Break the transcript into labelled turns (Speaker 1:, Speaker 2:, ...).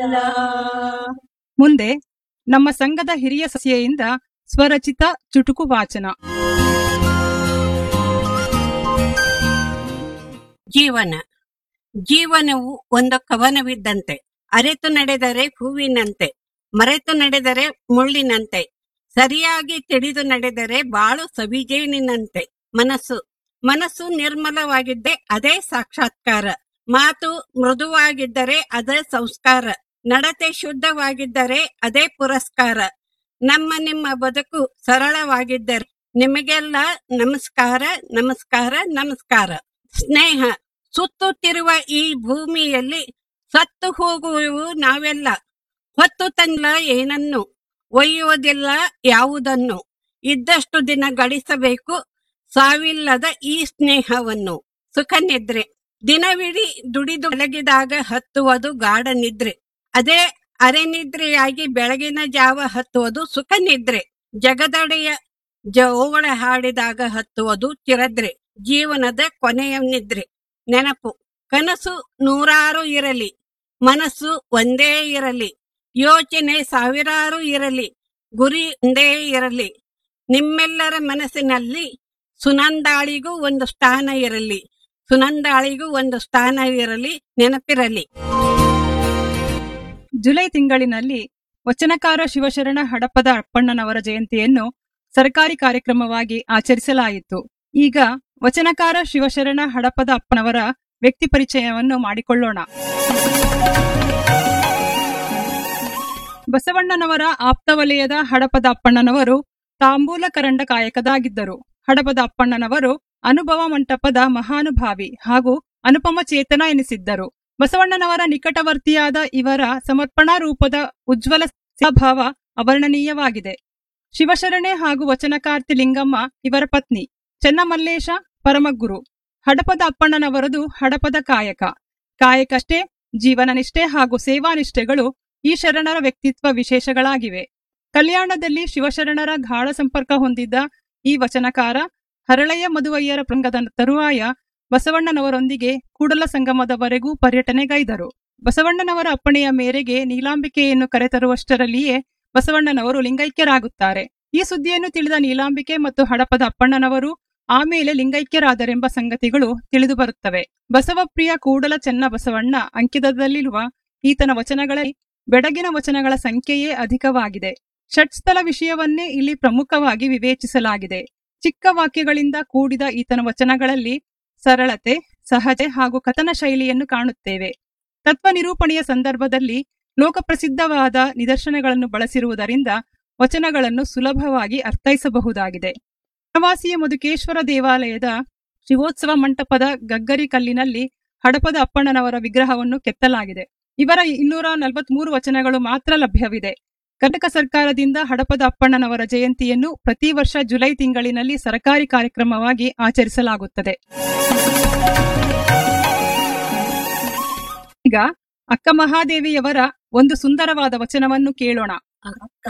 Speaker 1: ಮುಂದೆ ನಮ್ಮ ಸಂಘದ ಹಿರಿಯ ಸಸ್ಯೆಯಿಂದ ಸ್ವರಚಿತ ಚುಟುಕು ವಾಚನ
Speaker 2: ಜೀವನ ಜೀವನವು ಒಂದು ಕವನವಿದ್ದಂತೆ ಅರೆತು ನಡೆದರೆ ಹೂವಿನಂತೆ ಮರೆತು ನಡೆದರೆ ಮುಳ್ಳಿನಂತೆ ಸರಿಯಾಗಿ ತಿಳಿದು ನಡೆದರೆ ಬಾಳು ಸವಿಜೇನಿನಂತೆ ಮನಸ್ಸು ಮನಸ್ಸು ನಿರ್ಮಲವಾಗಿದ್ದೆ ಅದೇ ಸಾಕ್ಷಾತ್ಕಾರ ಮಾತು ಮೃದುವಾಗಿದ್ದರೆ ಅದೇ ಸಂಸ್ಕಾರ ನಡತೆ ಶುದ್ಧವಾಗಿದ್ದರೆ ಅದೇ ಪುರಸ್ಕಾರ ನಮ್ಮ ನಿಮ್ಮ ಬದುಕು ಸರಳವಾಗಿದ್ದರೆ ನಿಮಗೆಲ್ಲ ನಮಸ್ಕಾರ ನಮಸ್ಕಾರ ನಮಸ್ಕಾರ ಸ್ನೇಹ ಸುತ್ತುತ್ತಿರುವ ಈ ಭೂಮಿಯಲ್ಲಿ ಸತ್ತು ಹೋಗುವೆವು ನಾವೆಲ್ಲ ಹೊತ್ತು ತಂದ ಏನನ್ನು ಒಯ್ಯುವುದಿಲ್ಲ ಯಾವುದನ್ನು ಇದ್ದಷ್ಟು ದಿನ ಗಳಿಸಬೇಕು ಸಾವಿಲ್ಲದ ಈ ಸ್ನೇಹವನ್ನು ಸುಖ ನಿದ್ರೆ ದಿನವಿಡೀ ದುಡಿದು ಬೆಳಗಿದಾಗ ಹತ್ತುವುದು ಗಾಢ ನಿದ್ರೆ ಅದೇ ಅರೆನಿದ್ರೆಯಾಗಿ ಬೆಳಗಿನ ಜಾವ ಹತ್ತುವುದು ಸುಖ ನಿದ್ರೆ ಜಗದಡೆಯ ಜೋಗಳ ಹಾಡಿದಾಗ ಹತ್ತುವುದು ಚಿರದ್ರೆ ಜೀವನದ ಕೊನೆಯ ನಿದ್ರೆ ನೆನಪು ಕನಸು ನೂರಾರು ಇರಲಿ ಮನಸ್ಸು ಒಂದೇ ಇರಲಿ ಯೋಚನೆ ಸಾವಿರಾರು ಇರಲಿ ಗುರಿ ಒಂದೇ ಇರಲಿ ನಿಮ್ಮೆಲ್ಲರ ಮನಸ್ಸಿನಲ್ಲಿ ಸುನಂದಾಳಿಗೂ ಒಂದು ಸ್ಥಾನ ಇರಲಿ ಸುನಂದಾಳಿಗೂ ಒಂದು ಸ್ಥಾನ ಇರಲಿ ನೆನಪಿರಲಿ
Speaker 1: ಜುಲೈ ತಿಂಗಳಿನಲ್ಲಿ ವಚನಕಾರ ಶಿವಶರಣ ಹಡಪದ ಅಪ್ಪಣ್ಣನವರ ಜಯಂತಿಯನ್ನು ಸರ್ಕಾರಿ ಕಾರ್ಯಕ್ರಮವಾಗಿ ಆಚರಿಸಲಾಯಿತು ಈಗ ವಚನಕಾರ ಶಿವಶರಣ ಹಡಪದ ಅಪ್ಪನವರ ವ್ಯಕ್ತಿ ಪರಿಚಯವನ್ನು ಮಾಡಿಕೊಳ್ಳೋಣ ಬಸವಣ್ಣನವರ ಆಪ್ತವಲಯದ ಹಡಪದ ಅಪ್ಪಣ್ಣನವರು ತಾಂಬೂಲ ಕರಂಡ ಕಾಯಕದಾಗಿದ್ದರು ಹಡಪದ ಅಪ್ಪಣ್ಣನವರು ಅನುಭವ ಮಂಟಪದ ಮಹಾನುಭಾವಿ ಹಾಗೂ ಅನುಪಮ ಚೇತನ ಎನಿಸಿದ್ದರು ಬಸವಣ್ಣನವರ ನಿಕಟವರ್ತಿಯಾದ ಇವರ ಸಮರ್ಪಣಾ ರೂಪದ ಉಜ್ವಲ ಸ್ವಭಾವ ಅವರ್ಣನೀಯವಾಗಿದೆ ಶಿವಶರಣೆ ಹಾಗೂ ವಚನಕಾರ್ತಿ ಲಿಂಗಮ್ಮ ಇವರ ಪತ್ನಿ ಚೆನ್ನಮಲ್ಲೇಶ ಪರಮಗುರು ಹಡಪದ ಅಪ್ಪಣ್ಣನವರದು ಹಡಪದ ಕಾಯಕ ಕಾಯಕಷ್ಟೇ ಜೀವನನಿಷ್ಠೆ ಹಾಗೂ ಸೇವಾನಿಷ್ಠೆಗಳು ಈ ಶರಣರ ವ್ಯಕ್ತಿತ್ವ ವಿಶೇಷಗಳಾಗಿವೆ ಕಲ್ಯಾಣದಲ್ಲಿ ಶಿವಶರಣರ ಗಾಢ ಸಂಪರ್ಕ ಹೊಂದಿದ್ದ ಈ ವಚನಕಾರ ಹರಳೆಯ ಮದುವಯ್ಯರ ಪ್ರಂಗದ ತರುವಾಯ ಬಸವಣ್ಣನವರೊಂದಿಗೆ ಕೂಡಲ ಸಂಗಮದವರೆಗೂ ಪರ್ಯಟನೆಗೈದರು ಬಸವಣ್ಣನವರ ಅಪ್ಪಣೆಯ ಮೇರೆಗೆ ನೀಲಾಂಬಿಕೆಯನ್ನು ಕರೆತರುವಷ್ಟರಲ್ಲಿಯೇ ಬಸವಣ್ಣನವರು ಲಿಂಗೈಕ್ಯರಾಗುತ್ತಾರೆ ಈ ಸುದ್ದಿಯನ್ನು ತಿಳಿದ ನೀಲಾಂಬಿಕೆ ಮತ್ತು ಹಡಪದ ಅಪ್ಪಣ್ಣನವರು ಆಮೇಲೆ ಲಿಂಗೈಕ್ಯರಾದರೆಂಬ ಸಂಗತಿಗಳು ತಿಳಿದು ಬರುತ್ತವೆ ಬಸವಪ್ರಿಯ ಕೂಡಲ ಚೆನ್ನ ಬಸವಣ್ಣ ಅಂಕಿತದಲ್ಲಿರುವ ಈತನ ವಚನಗಳಲ್ಲಿ ಬೆಡಗಿನ ವಚನಗಳ ಸಂಖ್ಯೆಯೇ ಅಧಿಕವಾಗಿದೆ ಷಟ್ಸ್ಥಲ ವಿಷಯವನ್ನೇ ಇಲ್ಲಿ ಪ್ರಮುಖವಾಗಿ ವಿವೇಚಿಸಲಾಗಿದೆ ಚಿಕ್ಕ ವಾಕ್ಯಗಳಿಂದ ಕೂಡಿದ ಈತನ ವಚನಗಳಲ್ಲಿ ಸರಳತೆ ಸಹಜೆ ಹಾಗೂ ಕಥನ ಶೈಲಿಯನ್ನು ಕಾಣುತ್ತೇವೆ ತತ್ವ ನಿರೂಪಣೆಯ ಸಂದರ್ಭದಲ್ಲಿ ಲೋಕಪ್ರಸಿದ್ಧವಾದ ನಿದರ್ಶನಗಳನ್ನು ಬಳಸಿರುವುದರಿಂದ ವಚನಗಳನ್ನು ಸುಲಭವಾಗಿ ಅರ್ಥೈಸಬಹುದಾಗಿದೆ ವನವಾಸಿಯ ಮಧುಕೇಶ್ವರ ದೇವಾಲಯದ ಶಿವೋತ್ಸವ ಮಂಟಪದ ಗಗ್ಗರಿ ಕಲ್ಲಿನಲ್ಲಿ ಹಡಪದ ಅಪ್ಪಣ್ಣನವರ ವಿಗ್ರಹವನ್ನು ಕೆತ್ತಲಾಗಿದೆ ಇವರ ಇನ್ನೂರ ನಲವತ್ಮೂರು ವಚನಗಳು ಮಾತ್ರ ಲಭ್ಯವಿದೆ ಕರ್ನಾಟಕ ಸರ್ಕಾರದಿಂದ ಹಡಪದ ಅಪ್ಪಣ್ಣನವರ ಜಯಂತಿಯನ್ನು ಪ್ರತಿ ವರ್ಷ ಜುಲೈ ತಿಂಗಳಿನಲ್ಲಿ ಸರ್ಕಾರಿ ಕಾರ್ಯಕ್ರಮವಾಗಿ ಆಚರಿಸಲಾಗುತ್ತದೆ ಈಗ ಅಕ್ಕ ಮಹಾದೇವಿಯವರ ಒಂದು ಸುಂದರವಾದ ವಚನವನ್ನು ಕೇಳೋಣ
Speaker 2: ಅಕ್ಕ